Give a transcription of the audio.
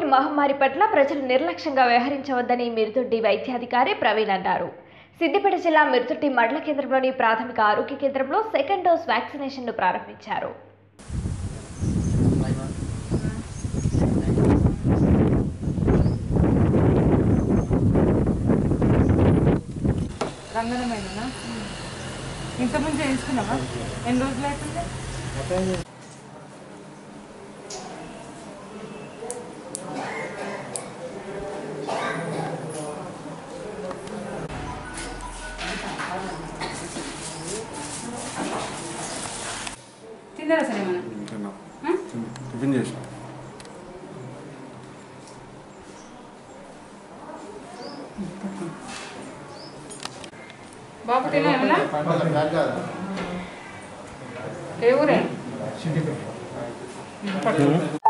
మహమ్మారి పట్ల ప్రజలు నిర్లక్ష్యంగా వ్యవహరించవద్దని మిరుదొడ్డి వైద్యాధికారి ప్రవీణ్ అన్నారు సిద్దిపేట జిల్లా మిరుదొడ్డి మండల కేంద్రంలోని ప్రాథమిక ఆరోగ్య కేంద్రంలో సెకండ్ డోస్ వ్యాక్సినేషన్ను ప్రారంభించారు రంగనమేనా ఇంతకుముందు చేయించుకున్నావా ఎన్ని రోజులు అవుతుంది తిన్నారా సరే మనం తిన్నా టిఫిన్ చేసిన బాబు తిన్నా ఏమన్నా ఏ ఊరే పట్టు.